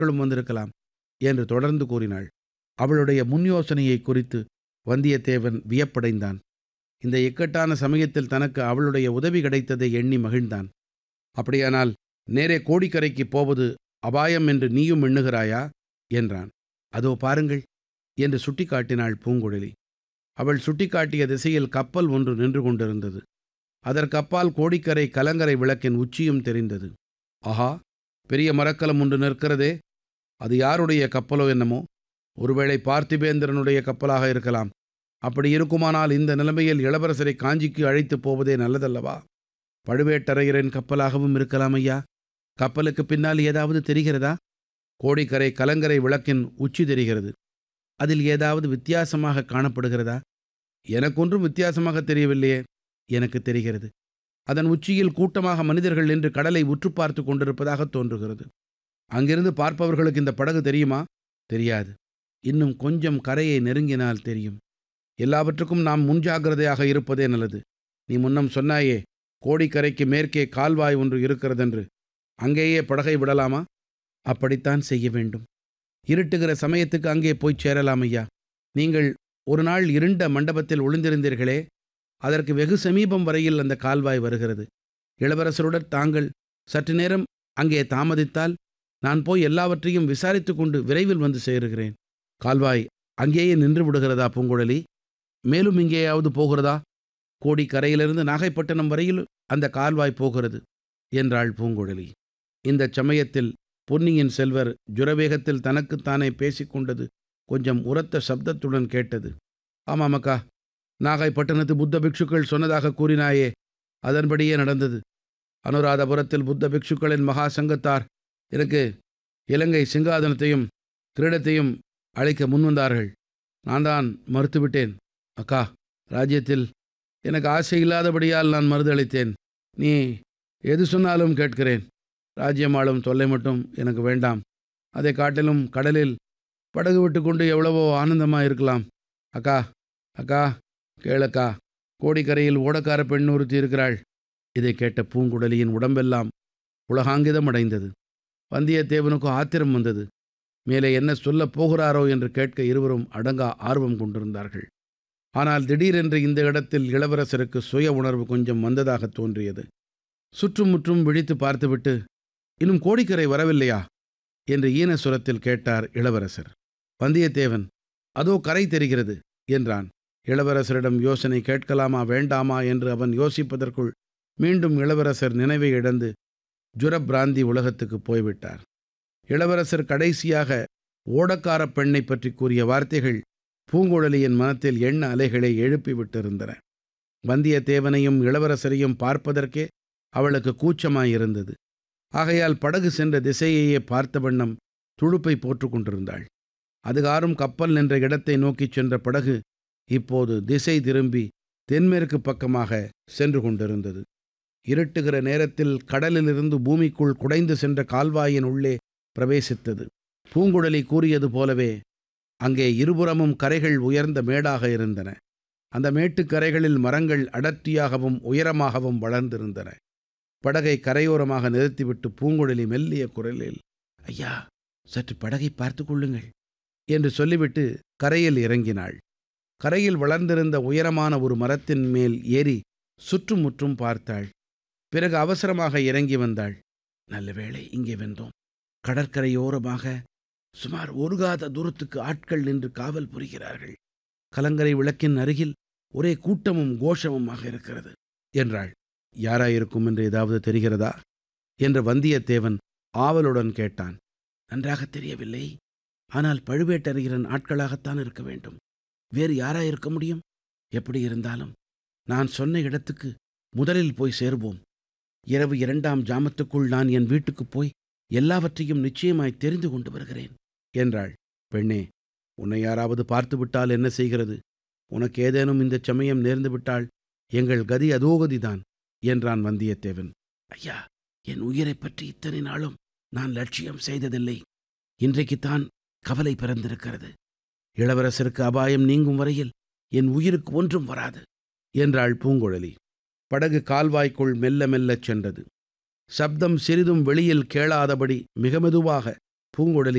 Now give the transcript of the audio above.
மக்களும் வந்திருக்கலாம் என்று தொடர்ந்து கூறினாள் அவளுடைய முன் யோசனையை குறித்து வந்தியத்தேவன் வியப்படைந்தான் இந்த இக்கட்டான சமயத்தில் தனக்கு அவளுடைய உதவி கிடைத்ததை எண்ணி மகிழ்ந்தான் அப்படியானால் நேரே கோடிக்கரைக்கு போவது அபாயம் என்று நீயும் எண்ணுகிறாயா என்றான் அதோ பாருங்கள் என்று சுட்டிக்காட்டினாள் பூங்குழலி அவள் சுட்டிக்காட்டிய திசையில் கப்பல் ஒன்று நின்று கொண்டிருந்தது அதற்கப்பால் கோடிக்கரை கலங்கரை விளக்கின் உச்சியும் தெரிந்தது ஆஹா பெரிய மரக்கலம் ஒன்று நிற்கிறதே அது யாருடைய கப்பலோ என்னமோ ஒருவேளை பார்த்திபேந்திரனுடைய கப்பலாக இருக்கலாம் அப்படி இருக்குமானால் இந்த நிலைமையில் இளவரசரை காஞ்சிக்கு அழைத்துப் போவதே நல்லதல்லவா பழுவேட்டரையரின் கப்பலாகவும் இருக்கலாம் ஐயா கப்பலுக்கு பின்னால் ஏதாவது தெரிகிறதா கோடிக்கரை கலங்கரை விளக்கின் உச்சி தெரிகிறது அதில் ஏதாவது வித்தியாசமாக காணப்படுகிறதா எனக்கொன்றும் வித்தியாசமாக தெரியவில்லையே எனக்கு தெரிகிறது அதன் உச்சியில் கூட்டமாக மனிதர்கள் நின்று கடலை உற்று பார்த்து கொண்டிருப்பதாக தோன்றுகிறது அங்கிருந்து பார்ப்பவர்களுக்கு இந்த படகு தெரியுமா தெரியாது இன்னும் கொஞ்சம் கரையை நெருங்கினால் தெரியும் எல்லாவற்றுக்கும் நாம் முன்ஜாகிரதையாக இருப்பதே நல்லது நீ முன்னம் சொன்னாயே கோடிக்கரைக்கு மேற்கே கால்வாய் ஒன்று இருக்கிறதென்று அங்கேயே படகை விடலாமா அப்படித்தான் செய்ய வேண்டும் இருட்டுகிற சமயத்துக்கு அங்கே போய் சேரலாம் ஐயா நீங்கள் ஒரு நாள் இருண்ட மண்டபத்தில் ஒளிந்திருந்தீர்களே அதற்கு வெகு சமீபம் வரையில் அந்த கால்வாய் வருகிறது இளவரசருடன் தாங்கள் சற்று நேரம் அங்கே தாமதித்தால் நான் போய் எல்லாவற்றையும் விசாரித்து கொண்டு விரைவில் வந்து சேருகிறேன் கால்வாய் அங்கேயே நின்று விடுகிறதா பூங்குழலி மேலும் இங்கேயாவது போகிறதா கோடிக்கரையிலிருந்து நாகைப்பட்டினம் வரையில் அந்த கால்வாய் போகிறது என்றாள் பூங்குழலி இந்தச் சமயத்தில் பொன்னியின் செல்வர் ஜுரவேகத்தில் தனக்குத்தானே பேசிக்கொண்டது கொஞ்சம் உரத்த சப்தத்துடன் கேட்டது ஆமாம் அக்கா நாகைப்பட்டினத்து புத்த பிக்ஷுக்கள் சொன்னதாக கூறினாயே அதன்படியே நடந்தது அனுராதபுரத்தில் புத்த பிக்ஷுக்களின் மகா சங்கத்தார் எனக்கு இலங்கை சிங்காதனத்தையும் கிரீடத்தையும் அளிக்க முன்வந்தார்கள் நான் தான் மறுத்துவிட்டேன் அக்கா ராஜ்யத்தில் எனக்கு ஆசை இல்லாதபடியால் நான் மறுதளித்தேன் நீ எது சொன்னாலும் கேட்கிறேன் ராஜ்யம் ஆளும் தொல்லை மட்டும் எனக்கு வேண்டாம் அதை காட்டிலும் கடலில் படகு விட்டு கொண்டு எவ்வளவோ ஆனந்தமாக இருக்கலாம் அக்கா அக்கா கேளக்கா கோடிக்கரையில் ஓடக்கார பெண் ஒருத்தி இருக்கிறாள் இதை கேட்ட பூங்குழலியின் உடம்பெல்லாம் உலகாங்கிதம் அடைந்தது வந்தியத்தேவனுக்கு ஆத்திரம் வந்தது மேலே என்ன சொல்லப் போகிறாரோ என்று கேட்க இருவரும் அடங்கா ஆர்வம் கொண்டிருந்தார்கள் ஆனால் திடீரென்று இந்த இடத்தில் இளவரசருக்கு சுய உணர்வு கொஞ்சம் வந்ததாக தோன்றியது சுற்றுமுற்றும் விழித்து பார்த்துவிட்டு இன்னும் கோடிக்கரை வரவில்லையா என்று ஈனசுரத்தில் கேட்டார் இளவரசர் வந்தியத்தேவன் அதோ கரை தெரிகிறது என்றான் இளவரசரிடம் யோசனை கேட்கலாமா வேண்டாமா என்று அவன் யோசிப்பதற்குள் மீண்டும் இளவரசர் நினைவை இழந்து ஜுரபிராந்தி உலகத்துக்கு போய்விட்டார் இளவரசர் கடைசியாக ஓடக்கார பெண்ணை பற்றி கூறிய வார்த்தைகள் பூங்குழலியின் மனத்தில் எண்ண அலைகளை எழுப்பிவிட்டிருந்தன வந்தியத்தேவனையும் இளவரசரையும் பார்ப்பதற்கே அவளுக்கு கூச்சமாயிருந்தது ஆகையால் படகு சென்ற திசையையே பார்த்த வண்ணம் துடுப்பை போட்டுக் கொண்டிருந்தாள் அதுகாரும் கப்பல் நின்ற இடத்தை நோக்கிச் சென்ற படகு இப்போது திசை திரும்பி தென்மேற்கு பக்கமாக சென்று கொண்டிருந்தது இருட்டுகிற நேரத்தில் கடலிலிருந்து பூமிக்குள் குடைந்து சென்ற கால்வாயின் உள்ளே பிரவேசித்தது பூங்குழலி கூறியது போலவே அங்கே இருபுறமும் கரைகள் உயர்ந்த மேடாக இருந்தன அந்த மேட்டுக்கரைகளில் மரங்கள் அடர்த்தியாகவும் உயரமாகவும் வளர்ந்திருந்தன படகை கரையோரமாக நிறுத்திவிட்டு பூங்குழலி மெல்லிய குரலில் ஐயா சற்று படகை பார்த்து கொள்ளுங்கள் என்று சொல்லிவிட்டு கரையில் இறங்கினாள் கரையில் வளர்ந்திருந்த உயரமான ஒரு மரத்தின் மேல் ஏறி சுற்றுமுற்றும் பார்த்தாள் பிறகு அவசரமாக இறங்கி வந்தாள் நல்ல வேளை இங்கே வந்தோம் கடற்கரையோரமாக சுமார் ஒரு காத தூரத்துக்கு ஆட்கள் நின்று காவல் புரிகிறார்கள் கலங்கரை விளக்கின் அருகில் ஒரே கூட்டமும் கோஷமுமாக இருக்கிறது என்றாள் யாராயிருக்கும் என்று ஏதாவது தெரிகிறதா என்று வந்தியத்தேவன் ஆவலுடன் கேட்டான் நன்றாக தெரியவில்லை ஆனால் பழுவேட்டரையரின் ஆட்களாகத்தான் இருக்க வேண்டும் வேறு யாராயிருக்க முடியும் எப்படி இருந்தாலும் நான் சொன்ன இடத்துக்கு முதலில் போய் சேர்வோம் இரவு இரண்டாம் ஜாமத்துக்குள் நான் என் வீட்டுக்குப் போய் எல்லாவற்றையும் நிச்சயமாய் தெரிந்து கொண்டு வருகிறேன் என்றாள் பெண்ணே உன்னை யாராவது பார்த்து விட்டால் என்ன செய்கிறது உனக்கு ஏதேனும் இந்த சமயம் நேர்ந்து விட்டால் எங்கள் கதி அதோகதிதான் என்றான் வந்தியத்தேவன் ஐயா என் உயிரைப் பற்றி இத்தனை நாளும் நான் லட்சியம் செய்ததில்லை இன்றைக்குத்தான் கவலை பிறந்திருக்கிறது இளவரசருக்கு அபாயம் நீங்கும் வரையில் என் உயிருக்கு ஒன்றும் வராது என்றாள் பூங்குழலி படகு கால்வாய்க்குள் மெல்ல மெல்லச் சென்றது சப்தம் சிறிதும் வெளியில் கேளாதபடி மிக மெதுவாக பூங்குழலி